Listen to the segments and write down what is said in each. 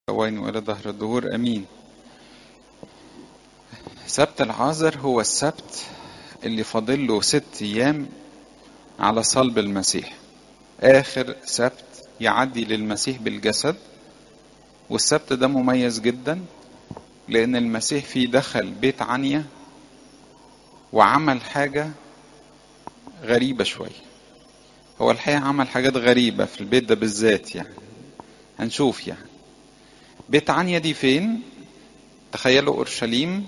وين وإلى ظهر الدهور أمين سبت العازر هو السبت اللي فاضل له ست أيام على صلب المسيح آخر سبت يعدي للمسيح بالجسد والسبت ده مميز جدا لأن المسيح فيه دخل بيت عنيا وعمل حاجة غريبة شوية هو الحقيقة عمل حاجات غريبة في البيت ده بالذات يعني هنشوف يعني بيت عنيا دي فين تخيلوا أورشليم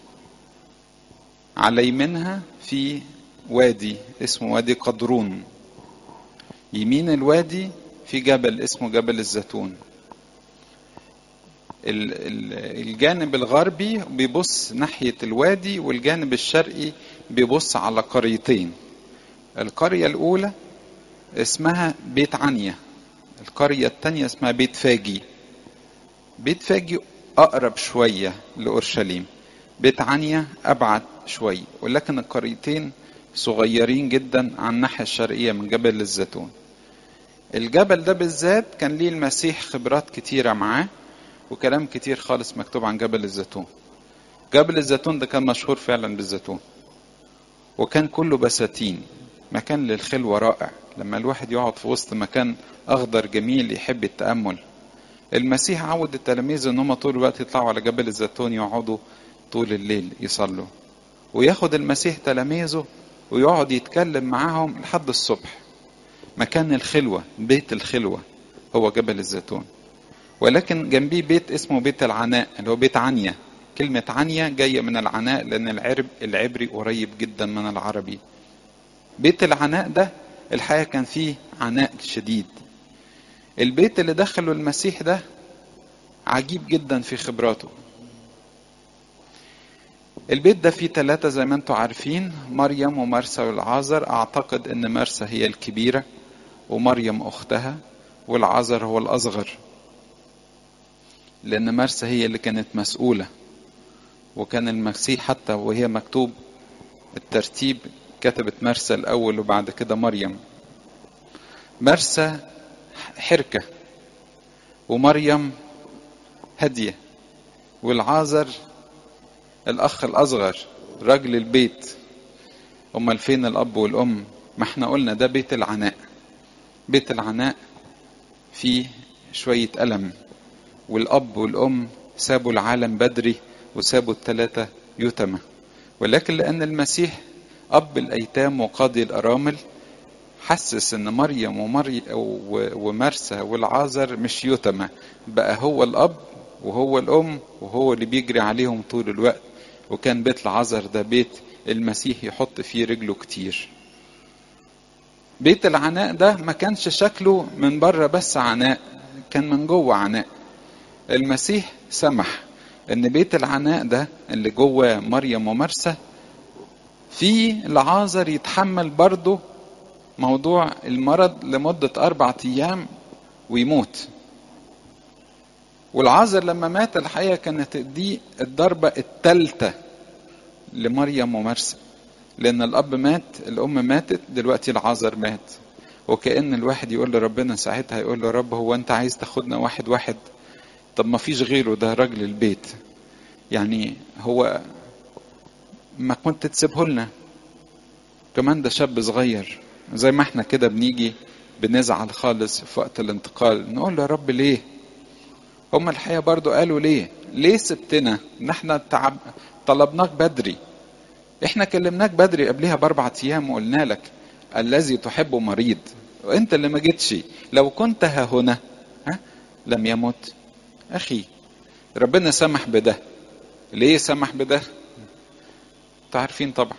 على يمينها في وادي اسمه وادي قدرون يمين الوادي في جبل اسمه جبل الزيتون الجانب الغربي بيبص ناحية الوادي والجانب الشرقي بيبص على قريتين القرية الأولى اسمها بيت عنيا القرية الثانية اسمها بيت فاجي بيت فاجي أقرب شوية لأورشليم بيت عنيا أبعد شوية ولكن القريتين صغيرين جدا عن الناحية الشرقية من جبل الزيتون الجبل ده بالذات كان ليه المسيح خبرات كتيرة معاه وكلام كتير خالص مكتوب عن جبل الزيتون جبل الزيتون ده كان مشهور فعلا بالزيتون وكان كله بساتين مكان للخلوة رائع لما الواحد يقعد في وسط مكان أخضر جميل يحب التأمل المسيح عود التلاميذ ان هم طول الوقت يطلعوا على جبل الزيتون يقعدوا طول الليل يصلوا وياخد المسيح تلاميذه ويقعد يتكلم معاهم لحد الصبح مكان الخلوة بيت الخلوة هو جبل الزيتون ولكن جنبيه بيت اسمه بيت العناء اللي هو بيت عنيا كلمة عنيا جاية من العناء لأن العرب العبري قريب جدا من العربي بيت العناء ده الحقيقة كان فيه عناء شديد البيت اللي دخله المسيح ده عجيب جدا في خبراته البيت ده فيه ثلاثة زي ما انتم عارفين مريم ومرسى والعازر اعتقد ان مرسى هي الكبيرة ومريم اختها والعازر هو الاصغر لان مرسى هي اللي كانت مسؤولة وكان المسيح حتى وهي مكتوب الترتيب كتبت مرسى الاول وبعد كده مريم مرسى حركة ومريم هدية والعازر الأخ الأصغر راجل البيت أمال فين الأب والأم ما احنا قلنا ده بيت العناء بيت العناء فيه شوية ألم والأب والأم سابوا العالم بدري وسابوا الثلاثة يتمة ولكن لأن المسيح أب الأيتام وقاضي الأرامل حسس ان مريم ومري ومرسى والعازر مش يتمة بقى هو الاب وهو الام وهو اللي بيجري عليهم طول الوقت وكان بيت العازر ده بيت المسيح يحط فيه رجله كتير بيت العناء ده ما كانش شكله من بره بس عناء كان من جوه عناء المسيح سمح ان بيت العناء ده اللي جوه مريم ومرسى فيه العازر يتحمل برضه موضوع المرض لمدة أربعة أيام ويموت والعازر لما مات الحقيقة كانت دي الضربة الثالثة لمريم ومرسى لأن الأب مات الأم ماتت دلوقتي العازر مات وكأن الواحد يقول لربنا ساعتها يقول له رب هو أنت عايز تاخدنا واحد واحد طب ما فيش غيره ده راجل البيت يعني هو ما كنت تسيبه لنا كمان ده شاب صغير زي ما احنا كده بنيجي بنزعل خالص في وقت الانتقال نقول له يا رب ليه هم الحقيقة برضو قالوا ليه ليه سبتنا ان احنا تعب طلبناك بدري احنا كلمناك بدري قبلها باربع ايام وقلنا لك الذي تحبه مريض وانت اللي ما جيتش لو كنت ها هنا ها لم يمت اخي ربنا سمح بده ليه سمح بده تعرفين طبعا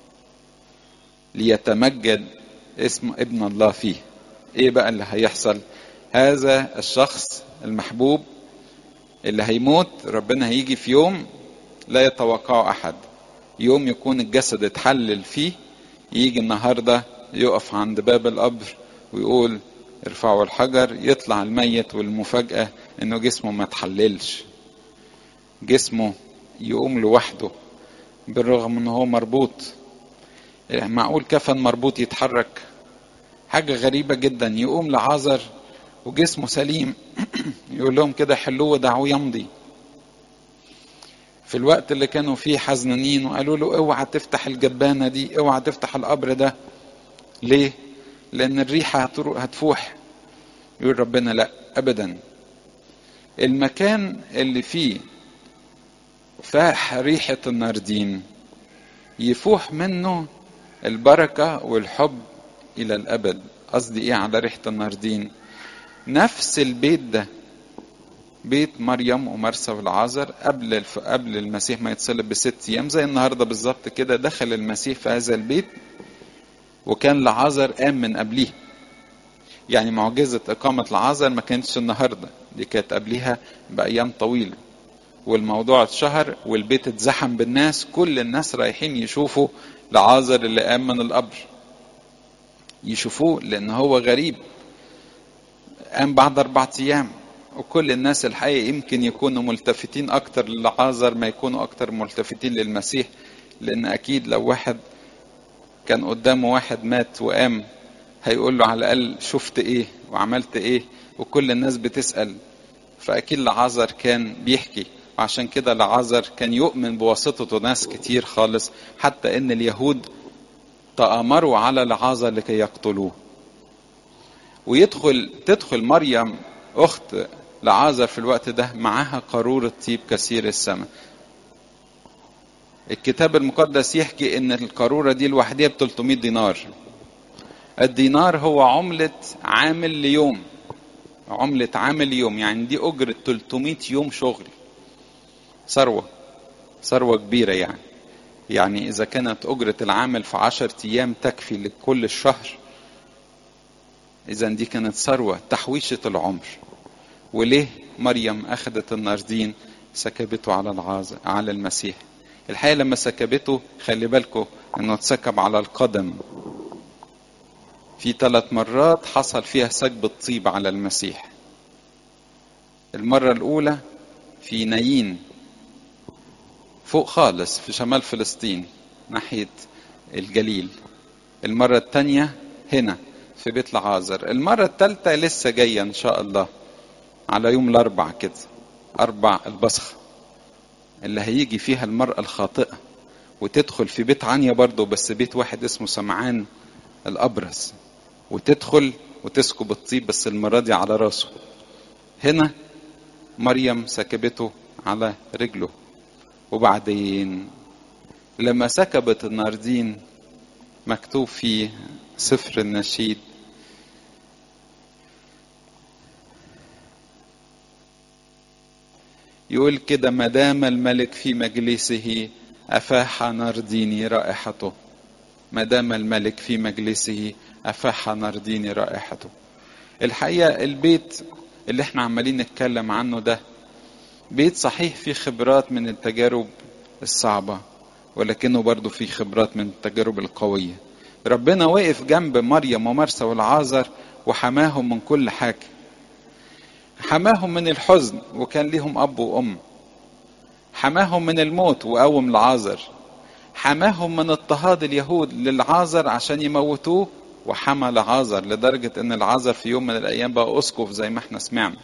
ليتمجد اسم ابن الله فيه ايه بقى اللي هيحصل هذا الشخص المحبوب اللي هيموت ربنا هيجي في يوم لا يتوقعه احد يوم يكون الجسد اتحلل فيه يجي النهارده يقف عند باب القبر ويقول ارفعوا الحجر يطلع الميت والمفاجأة انه جسمه ما اتحللش جسمه يقوم لوحده بالرغم ان هو مربوط معقول كفن مربوط يتحرك حاجة غريبة جدا يقوم لعازر وجسمه سليم يقول لهم كده حلوه ودعوه يمضي في الوقت اللي كانوا فيه حزنانين وقالوا له اوعى تفتح الجبانه دي اوعى تفتح القبر ده ليه لان الريحه هتفوح يقول ربنا لا ابدا المكان اللي فيه فاح ريحه الناردين يفوح منه البركه والحب الى الابد قصدي ايه على ريحه الناردين نفس البيت ده بيت مريم ومرسى والعازر قبل الف... قبل المسيح ما يتصلب بست ايام زي النهارده بالظبط كده دخل المسيح في هذا البيت وكان لعازر قام من قبليه يعني معجزة إقامة العازر ما كانتش النهاردة دي كانت قبليها بأيام طويلة والموضوع اتشهر والبيت اتزحم بالناس كل الناس رايحين يشوفوا لعازر اللي قام من القبر يشوفوه لأن هو غريب قام بعد أربعة أيام وكل الناس الحقيقة يمكن يكونوا ملتفتين أكتر للعازر ما يكونوا أكتر ملتفتين للمسيح لأن أكيد لو واحد كان قدامه واحد مات وقام هيقول له على الأقل شفت إيه وعملت إيه وكل الناس بتسأل فأكيد لعازر كان بيحكي وعشان كده لعازر كان يؤمن بواسطته ناس كتير خالص حتى إن اليهود تآمروا على لعازر لكي يقتلوه ويدخل تدخل مريم أخت لعازر في الوقت ده معاها قارورة طيب كثير السماء الكتاب المقدس يحكي ان القارورة دي لوحدها ب 300 دينار الدينار هو عملة عامل ليوم عملة عامل يوم يعني دي أجرة 300 يوم شغل ثروة ثروة كبيرة يعني يعني إذا كانت أجرة العامل في عشرة أيام تكفي لكل الشهر إذا دي كانت ثروة تحويشة العمر وليه مريم أخذت الناردين سكبته على العاز على المسيح الحقيقة لما سكبته خلي بالكم إنه اتسكب على القدم في ثلاث مرات حصل فيها سكب الطيب على المسيح المرة الأولى في نايين فوق خالص في شمال فلسطين ناحية الجليل المرة الثانية هنا في بيت العازر المرة الثالثة لسه جاية إن شاء الله على يوم الأربع كده أربع البصخ اللي هيجي فيها المرأة الخاطئة وتدخل في بيت عنيا برضه بس بيت واحد اسمه سمعان الأبرز وتدخل وتسكب الطيب بس المرة دي على راسه هنا مريم سكبته على رجله وبعدين لما سكبت الناردين مكتوب في سفر النشيد يقول كده ما دام الملك في مجلسه أفاح نارديني رائحته ما دام الملك في مجلسه أفاح نارديني رائحته الحقيقة البيت اللي احنا عمالين نتكلم عنه ده بيت صحيح فيه خبرات من التجارب الصعبة ولكنه برضه فيه خبرات من التجارب القوية ربنا وقف جنب مريم ومرسى والعازر وحماهم من كل حاجة حماهم من الحزن وكان ليهم أب وأم حماهم من الموت وقوم العازر حماهم من اضطهاد اليهود للعازر عشان يموتوه وحمى العازر لدرجة ان العازر في يوم من الايام بقى اسقف زي ما احنا سمعنا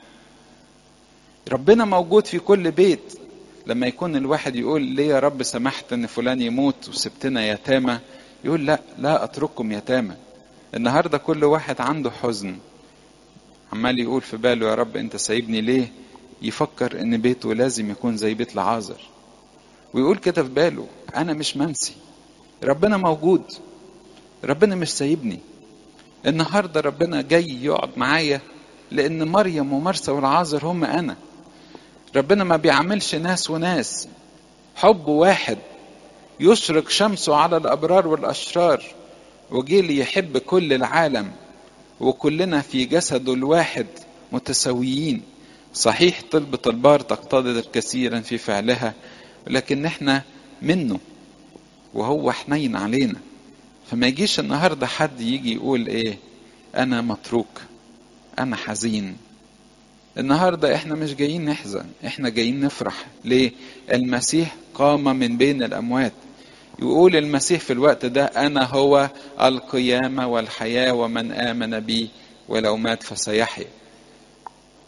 ربنا موجود في كل بيت لما يكون الواحد يقول ليه يا رب سمحت ان فلان يموت وسبتنا يتامى يقول لا لا اترككم يتامى النهارده كل واحد عنده حزن عمال يقول في باله يا رب انت سايبني ليه يفكر ان بيته لازم يكون زي بيت العازر ويقول كده في باله انا مش منسي ربنا موجود ربنا مش سايبني النهارده ربنا جاي يقعد معايا لان مريم ومرسى والعازر هم انا ربنا ما بيعملش ناس وناس حب واحد يشرق شمسه على الابرار والاشرار وجي لي يحب كل العالم وكلنا في جسده الواحد متساويين صحيح طلبة البار تقتضي كثيرا في فعلها لكن احنا منه وهو حنين علينا فما يجيش النهارده حد يجي يقول ايه انا متروك انا حزين النهارده احنا مش جايين نحزن احنا جايين نفرح ليه المسيح قام من بين الاموات يقول المسيح في الوقت ده انا هو القيامه والحياه ومن امن بي ولو مات فسيحيا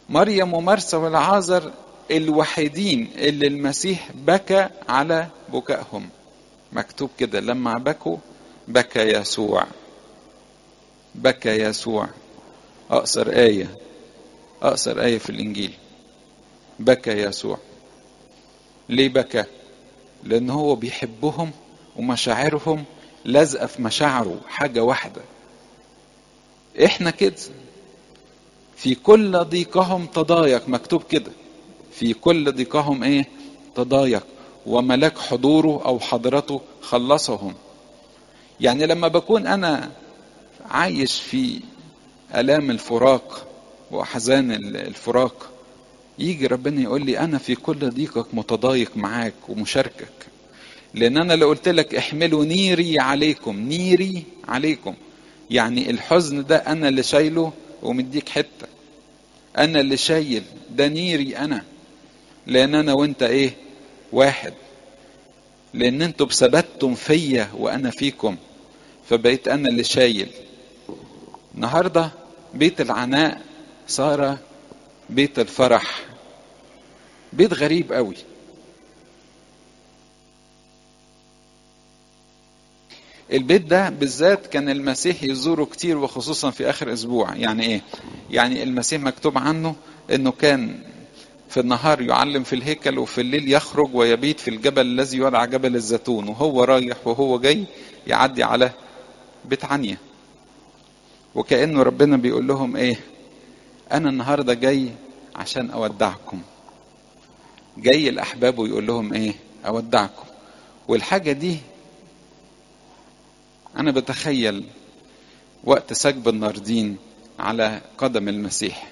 مريم ومرسى والعازر الوحيدين اللي المسيح بكى على بكائهم مكتوب كده لما بكوا بكى يسوع بكى يسوع أقصر آية أقصر آية في الإنجيل بكى يسوع ليه بكى لأن هو بيحبهم ومشاعرهم لازقة في مشاعره حاجة واحدة إحنا كده في كل ضيقهم تضايق مكتوب كده في كل ضيقهم إيه تضايق وملاك حضوره أو حضرته خلصهم يعني لما بكون أنا عايش في آلام الفراق وأحزان الفراق يجي ربنا يقول لي أنا في كل ضيقك متضايق معاك ومشاركك لأن أنا اللي قلت لك احملوا نيري عليكم نيري عليكم يعني الحزن ده أنا اللي شايله ومديك حتة أنا اللي شايل ده نيري أنا لأن أنا وأنت إيه واحد لأن أنتوا بثبتتم فيا وأنا فيكم فبقيت أنا اللي شايل النهارده بيت العناء صار بيت الفرح بيت غريب قوي البيت ده بالذات كان المسيح يزوره كتير وخصوصا في اخر اسبوع يعني ايه يعني المسيح مكتوب عنه انه كان في النهار يعلم في الهيكل وفي الليل يخرج ويبيت في الجبل الذي يدعى جبل الزيتون وهو رايح وهو جاي يعدي على بيت عنيا وكأنه ربنا بيقول لهم ايه انا النهارده جاي عشان اودعكم جاي الاحباب ويقول لهم ايه اودعكم والحاجه دي انا بتخيل وقت سكب الناردين على قدم المسيح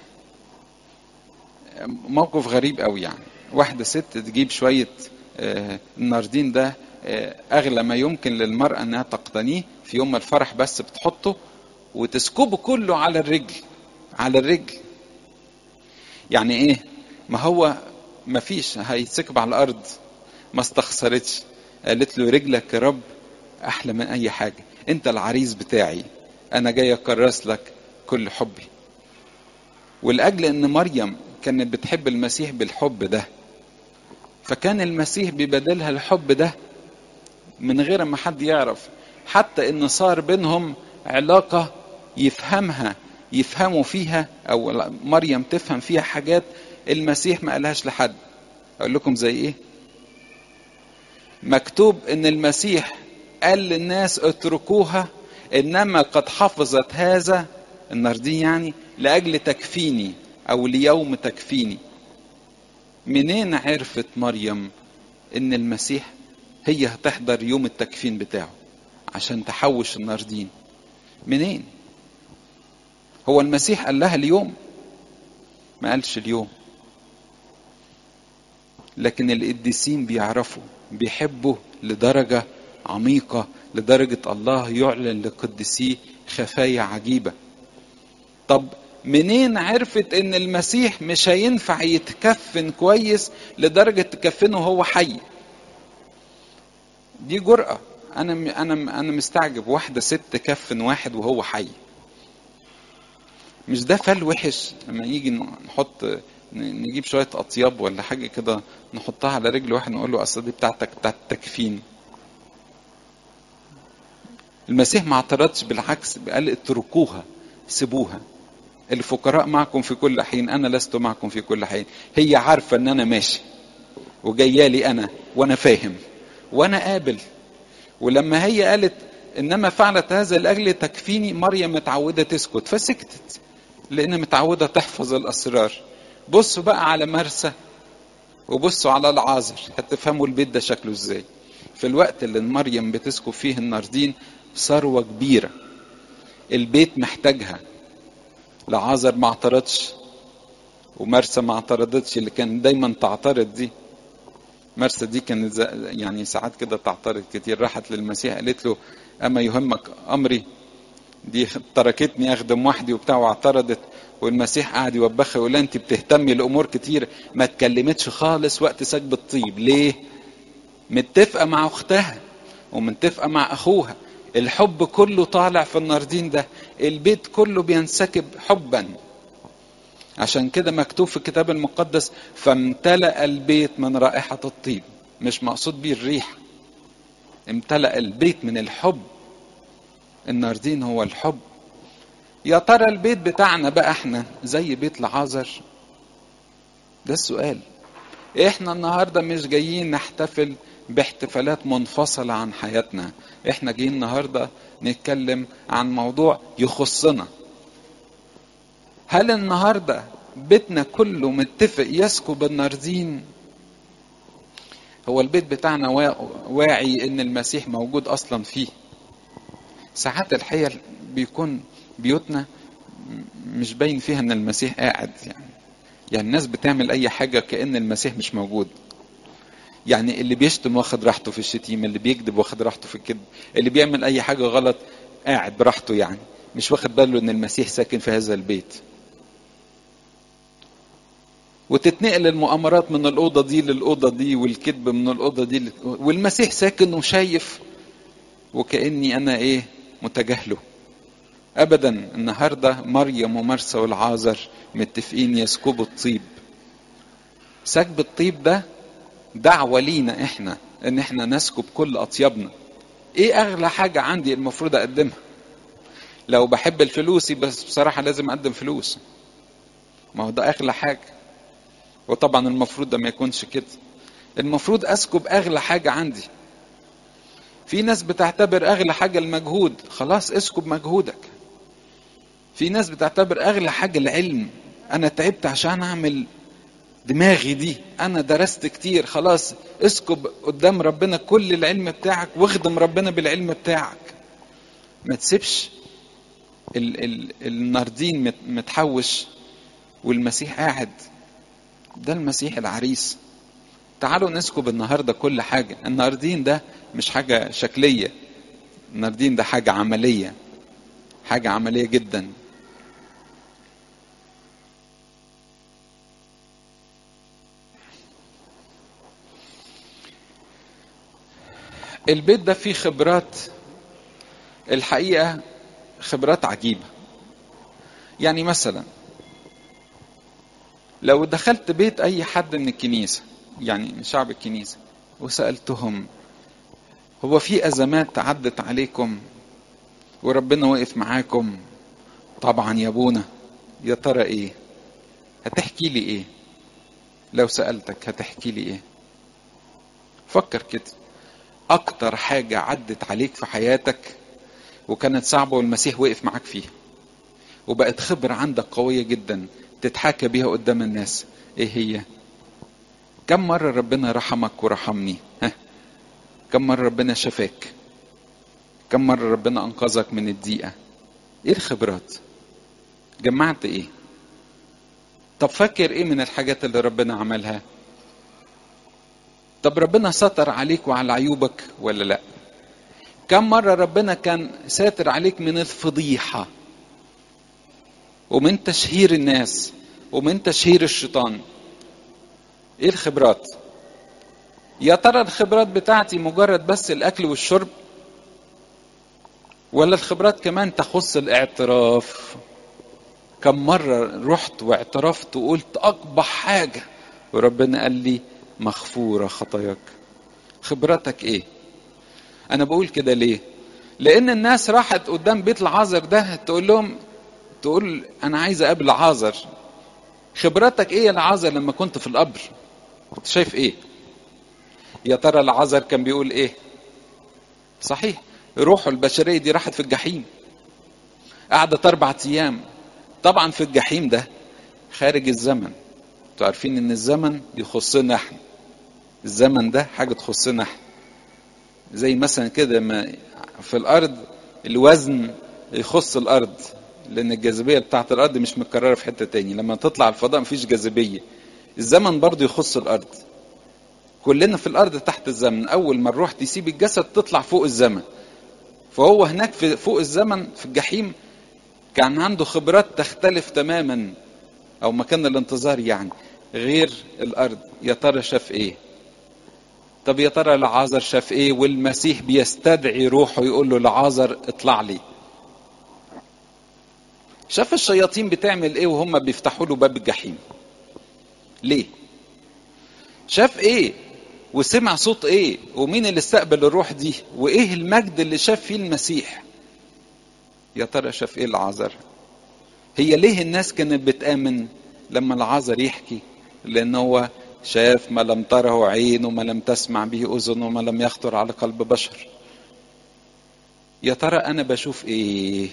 موقف غريب قوي يعني واحده ست تجيب شويه آه الناردين ده آه اغلى ما يمكن للمراه انها تقتنيه في يوم الفرح بس بتحطه وتسكبه كله على الرجل على الرجل يعني ايه ما هو ما فيش هيتسكب على الارض ما استخسرتش قالت له رجلك يا رب احلى من اي حاجه انت العريس بتاعي انا جاي اكرس لك كل حبي ولاجل ان مريم كانت بتحب المسيح بالحب ده فكان المسيح بيبادلها الحب ده من غير ما حد يعرف حتى ان صار بينهم علاقه يفهمها يفهموا فيها او مريم تفهم فيها حاجات المسيح ما قالهاش لحد اقول لكم زي ايه مكتوب ان المسيح قال للناس اتركوها انما قد حفظت هذا الناردين يعني لاجل تكفيني او ليوم تكفيني منين عرفت مريم ان المسيح هي هتحضر يوم التكفين بتاعه عشان تحوش الناردين منين هو المسيح قال لها اليوم ما قالش اليوم لكن القديسين بيعرفوا بيحبوا لدرجة عميقة لدرجة الله يعلن لقدسيه خفايا عجيبة طب منين عرفت ان المسيح مش هينفع يتكفن كويس لدرجة تكفنه وهو حي دي جرأة انا انا انا مستعجب واحدة ست كفن واحد وهو حي مش ده فال وحش لما يجي نحط نجيب شويه اطياب ولا حاجه كده نحطها على رجل واحد نقول له اصل دي بتاعتك بتاعت التكفين المسيح ما اعترضش بالعكس قال اتركوها سيبوها الفقراء معكم في كل حين انا لست معكم في كل حين هي عارفه ان انا ماشي وجايه لي انا وانا فاهم وانا قابل ولما هي قالت انما فعلت هذا لاجل تكفيني مريم متعوده تسكت فسكتت لان متعوده تحفظ الاسرار بصوا بقى على مرسى وبصوا على العازر هتفهموا البيت ده شكله ازاي في الوقت اللي مريم بتسكب فيه الناردين ثروه كبيره البيت محتاجها لعازر ما اعترضش ومرسى ما اعترضتش اللي كان دايما تعترض دي مرسى دي كانت يعني ساعات كده تعترض كتير راحت للمسيح قالت له اما يهمك امري دي تركتني اخدم وحدي وبتاع واعترضت والمسيح قعد يوبخها يقول انت بتهتمي لامور كتير ما اتكلمتش خالص وقت سكب الطيب ليه متفقه مع اختها ومتفقه مع اخوها الحب كله طالع في الناردين ده البيت كله بينسكب حبا عشان كده مكتوب في الكتاب المقدس فامتلأ البيت من رائحة الطيب مش مقصود بيه الريح امتلأ البيت من الحب الناردين هو الحب يا ترى البيت بتاعنا بقى احنا زي بيت لعازر ده السؤال احنا النهارده مش جايين نحتفل باحتفالات منفصلة عن حياتنا احنا جايين النهارده نتكلم عن موضوع يخصنا هل النهارده بيتنا كله متفق يسكب الناردين هو البيت بتاعنا واعي ان المسيح موجود اصلا فيه ساعات الحقيقه بيكون بيوتنا مش باين فيها ان المسيح قاعد يعني يعني الناس بتعمل اي حاجه كان المسيح مش موجود يعني اللي بيشتم واخد راحته في الشتيمه اللي بيكذب واخد راحته في الكذب اللي بيعمل اي حاجه غلط قاعد براحته يعني مش واخد باله ان المسيح ساكن في هذا البيت وتتنقل المؤامرات من الأوضة دي للأوضة دي والكذب من الأوضة دي ل... والمسيح ساكن وشايف وكأني أنا إيه متجاهله أبدا النهاردة مريم ومرسى والعازر متفقين يسكبوا الطيب سكب الطيب ده دعوة لينا إحنا إن إحنا نسكب كل أطيبنا إيه أغلى حاجة عندي المفروض أقدمها لو بحب الفلوس بس بصراحة لازم أقدم فلوس ما هو ده أغلى حاجة وطبعا المفروض ده ما يكونش كده المفروض اسكب اغلى حاجه عندي في ناس بتعتبر اغلى حاجه المجهود خلاص اسكب مجهودك في ناس بتعتبر اغلى حاجه العلم انا تعبت عشان اعمل دماغي دي انا درست كتير خلاص اسكب قدام ربنا كل العلم بتاعك واخدم ربنا بالعلم بتاعك ما تسيبش ال ال الناردين متحوش والمسيح قاعد ده المسيح العريس تعالوا نسكب النهارده كل حاجه الناردين ده مش حاجه شكليه الناردين ده حاجه عمليه حاجه عمليه جدا البيت ده فيه خبرات الحقيقه خبرات عجيبه يعني مثلا لو دخلت بيت اي حد من الكنيسه يعني من شعب الكنيسه وسالتهم هو في ازمات عدت عليكم وربنا وقف معاكم طبعا يا ابونا يا ترى ايه هتحكي لي ايه لو سالتك هتحكي لي ايه فكر كده اكتر حاجه عدت عليك في حياتك وكانت صعبه والمسيح وقف معاك فيها وبقت خبره عندك قويه جدا تتحاكى بيها قدام الناس ايه هي كم مرة ربنا رحمك ورحمني ها كم مرة ربنا شفاك كم مرة ربنا أنقذك من الضيقة ايه الخبرات جمعت ايه طب فاكر ايه من الحاجات اللي ربنا عملها طب ربنا ستر عليك وعلى عيوبك ولا لا كم مرة ربنا كان ساتر عليك من الفضيحة ومن تشهير الناس ومن تشهير الشيطان ايه الخبرات يا ترى الخبرات بتاعتي مجرد بس الاكل والشرب ولا الخبرات كمان تخص الاعتراف كم مرة رحت واعترفت وقلت أقبح حاجة وربنا قال لي مغفورة خطاياك خبرتك إيه أنا بقول كده ليه لأن الناس راحت قدام بيت العازر ده تقول لهم تقول أنا عايز أقابل عازر خبرتك إيه يا العازر لما كنت في القبر كنت شايف إيه يا ترى العازر كان بيقول إيه صحيح روحه البشرية دي راحت في الجحيم قعدت أربعة أيام طبعا في الجحيم ده خارج الزمن انتوا عارفين ان الزمن يخصنا احنا الزمن ده حاجة تخصنا احنا زي مثلا كده ما في الارض الوزن يخص الارض لان الجاذبية بتاعت الارض مش متكررة في حتة تاني لما تطلع الفضاء مفيش جاذبية الزمن برضو يخص الارض كلنا في الارض تحت الزمن اول ما الروح تسيب الجسد تطلع فوق الزمن فهو هناك في فوق الزمن في الجحيم كان عنده خبرات تختلف تماما او مكان الانتظار يعني غير الارض يا ترى شاف ايه طب يا ترى لعازر شاف ايه والمسيح بيستدعي روحه يقول له لعازر اطلع لي شاف الشياطين بتعمل ايه وهم بيفتحوا له باب الجحيم ليه شاف ايه وسمع صوت ايه ومين اللي استقبل الروح دي وايه المجد اللي شاف فيه المسيح يا ترى شاف ايه العذر هي ليه الناس كانت بتآمن لما العذر يحكي لان هو شاف ما لم تره عين وما لم تسمع به اذن وما لم يخطر على قلب بشر يا ترى انا بشوف ايه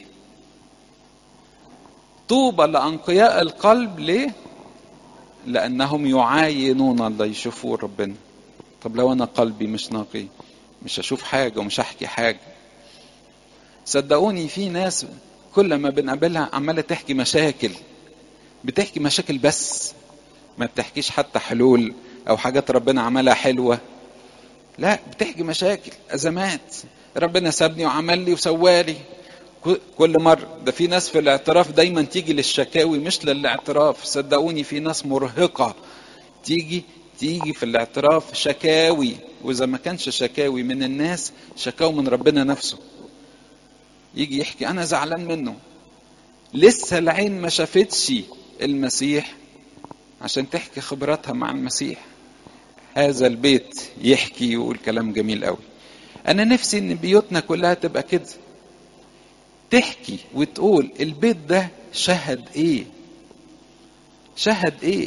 طوبى لانقياء القلب ليه لانهم يعاينون الله يشوفوا ربنا طب لو انا قلبي مش نقي مش هشوف حاجه ومش هحكي حاجه صدقوني في ناس كل ما بنقابلها عماله تحكي مشاكل بتحكي مشاكل بس ما بتحكيش حتى حلول او حاجات ربنا عملها حلوه لا بتحكي مشاكل ازمات ربنا سابني وعمل لي وسوالي كل مرة ده في ناس في الاعتراف دايما تيجي للشكاوي مش للاعتراف صدقوني في ناس مرهقة تيجي تيجي في الاعتراف شكاوي وإذا ما كانش شكاوي من الناس شكاوي من ربنا نفسه يجي يحكي أنا زعلان منه لسه العين ما شافتش المسيح عشان تحكي خبراتها مع المسيح هذا البيت يحكي ويقول كلام جميل قوي انا نفسي ان بيوتنا كلها تبقى كده تحكي وتقول البيت ده شهد ايه شهد ايه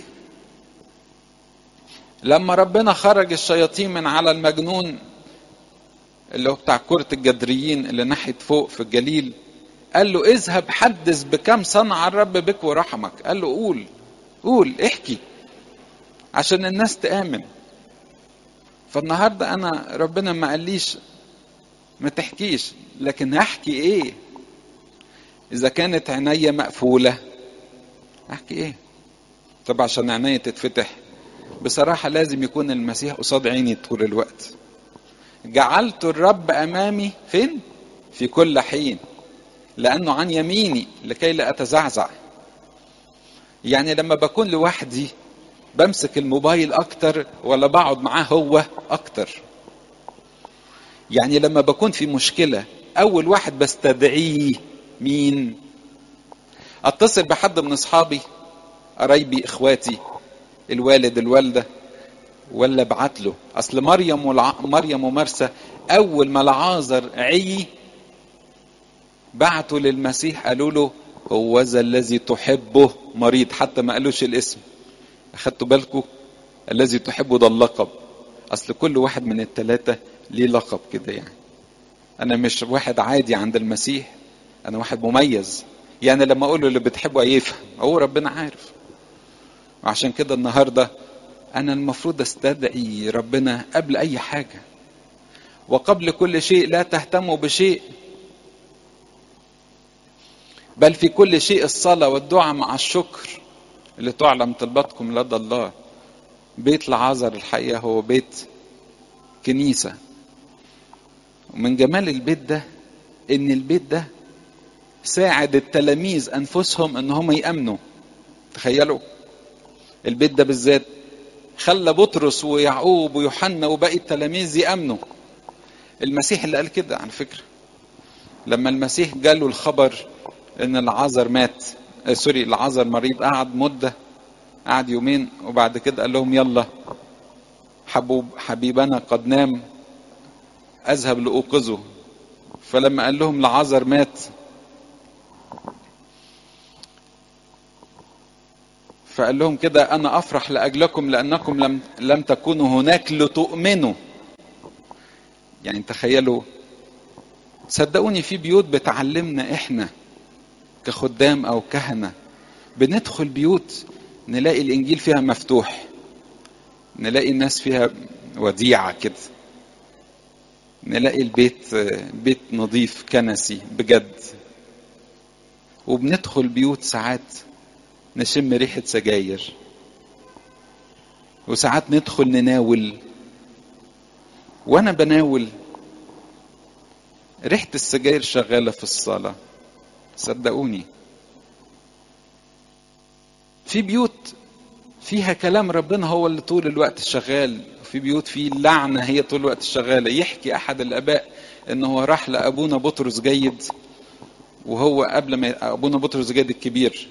لما ربنا خرج الشياطين من على المجنون اللي هو بتاع كرة الجدريين اللي ناحية فوق في الجليل قال له اذهب حدث بكم صنع الرب بك ورحمك قال له قول قول احكي عشان الناس تآمن فالنهاردة أنا ربنا ما قاليش ما تحكيش لكن هحكي ايه اذا كانت عينيا مقفوله احكي ايه طب عشان عينيا تتفتح بصراحه لازم يكون المسيح قصاد عيني طول الوقت جعلت الرب امامي فين في كل حين لانه عن يميني لكي لا اتزعزع يعني لما بكون لوحدي بمسك الموبايل اكتر ولا بقعد معاه هو اكتر يعني لما بكون في مشكلة أول واحد بستدعيه مين؟ أتصل بحد من أصحابي قرايبي إخواتي الوالد الوالدة ولا ابعت له أصل مريم والع... مريم ومرسى أول ما العازر عي بعتوا للمسيح قالوا له هو ذا الذي تحبه مريض حتى ما قالوش الاسم أخدتوا بالكم الذي تحبه ده اللقب أصل كل واحد من الثلاثة ليه لقب كده يعني انا مش واحد عادي عند المسيح انا واحد مميز يعني لما اقول له اللي بتحبه هيفهم هو ربنا عارف وعشان كده النهارده انا المفروض استدعي ربنا قبل اي حاجه وقبل كل شيء لا تهتموا بشيء بل في كل شيء الصلاه والدعاء مع الشكر اللي تعلم طلباتكم لدى الله بيت العذر الحقيقه هو بيت كنيسه ومن جمال البيت ده ان البيت ده ساعد التلاميذ انفسهم ان هم يامنوا تخيلوا البيت ده بالذات خلى بطرس ويعقوب ويوحنا وباقي التلاميذ يامنوا المسيح اللي قال كده على فكره لما المسيح جاله الخبر ان العذر مات آه سوري العذر مريض قعد مده قعد يومين وبعد كده قال لهم يلا حبوب حبيبنا قد نام اذهب لاوقظه فلما قال لهم لعازر مات فقال لهم كده انا افرح لاجلكم لانكم لم لم تكونوا هناك لتؤمنوا يعني تخيلوا صدقوني في بيوت بتعلمنا احنا كخدام او كهنه بندخل بيوت نلاقي الانجيل فيها مفتوح نلاقي الناس فيها وديعه كده نلاقي البيت بيت نظيف كنسي بجد وبندخل بيوت ساعات نشم ريحة سجاير وساعات ندخل نناول وانا بناول ريحة السجاير شغالة في الصلاة صدقوني في بيوت فيها كلام ربنا هو اللي طول الوقت شغال في بيوت فيه اللعنة هي طول الوقت شغالة يحكي أحد الآباء إن هو راح لأبونا بطرس جيد وهو قبل ما ابونا بطرس جاد الكبير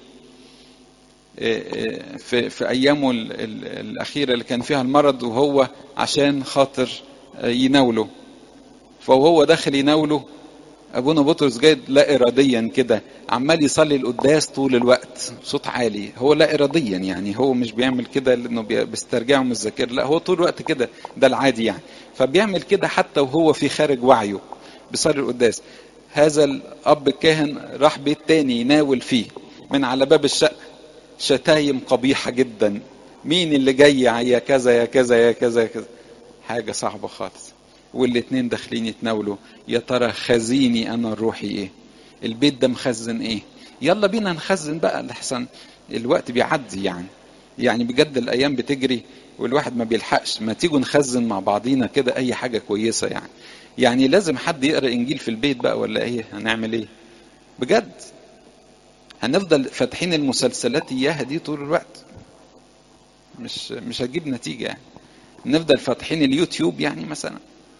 في في ايامه ال ال الاخيره اللي كان فيها المرض وهو عشان خاطر يناوله فهو داخل يناوله ابونا بطرس جاي لا اراديا كده عمال يصلي القداس طول الوقت صوت عالي هو لا اراديا يعني هو مش بيعمل كده لانه بيسترجعه من الذاكره لا هو طول الوقت كده ده العادي يعني فبيعمل كده حتى وهو في خارج وعيه بيصلي القداس هذا الاب الكاهن راح بيت تاني يناول فيه من على باب الشقه شتايم قبيحه جدا مين اللي جاي يا كذا يا كذا يا كذا يا كذا حاجه صعبه خالص والاتنين داخلين يتناولوا يا ترى خزيني انا روحي ايه البيت ده مخزن ايه يلا بينا نخزن بقى لحسن الوقت بيعدي يعني يعني بجد الايام بتجري والواحد ما بيلحقش ما تيجوا نخزن مع بعضينا كده اي حاجه كويسه يعني يعني لازم حد يقرا انجيل في البيت بقى ولا ايه هنعمل ايه بجد هنفضل فاتحين المسلسلات اياها دي طول الوقت مش مش هتجيب نتيجه يعني نفضل فاتحين اليوتيوب يعني مثلا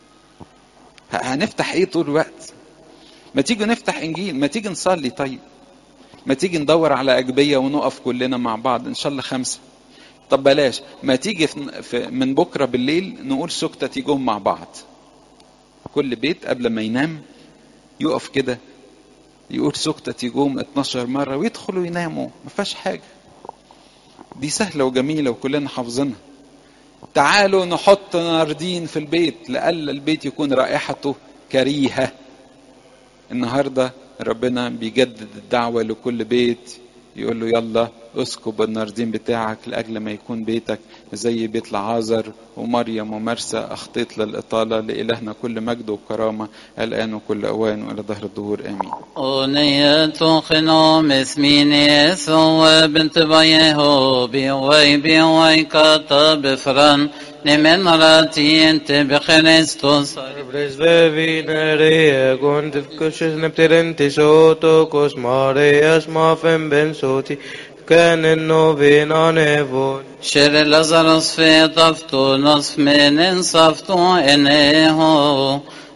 هنفتح ايه طول الوقت ما تيجي نفتح انجيل ما تيجي نصلي طيب ما تيجي ندور على اجبيه ونقف كلنا مع بعض ان شاء الله خمسه طب بلاش ما تيجي في من بكره بالليل نقول سكتة تيجوهم مع بعض كل بيت قبل ما ينام يقف كده يقول سكتة تيجوهم 12 مرة ويدخلوا يناموا ما فيهاش حاجة دي سهلة وجميلة وكلنا حافظينها تعالوا نحط ناردين في البيت لألا البيت يكون رائحته كريهة النهاردة ربنا بيجدد الدعوة لكل بيت يقول له يلا اسكب الناردين بتاعك لأجل ما يكون بيتك زي بيت لعازر ومريم ومرسى أخطيت للإطالة لإلهنا كل مجد وكرامة الآن وكل أوان وإلى ظهر الدهور آمين أغنية خنوم اسمين يسوع بنت بيه بيوي بيوي كتب فران نمن راتي انت بخريستوس Presbeviner gondifkushes nepterentes otokos Marias mafen ben soti كان نوفينا نيفون شر لازارس في طفتو نصف من انصفتو انه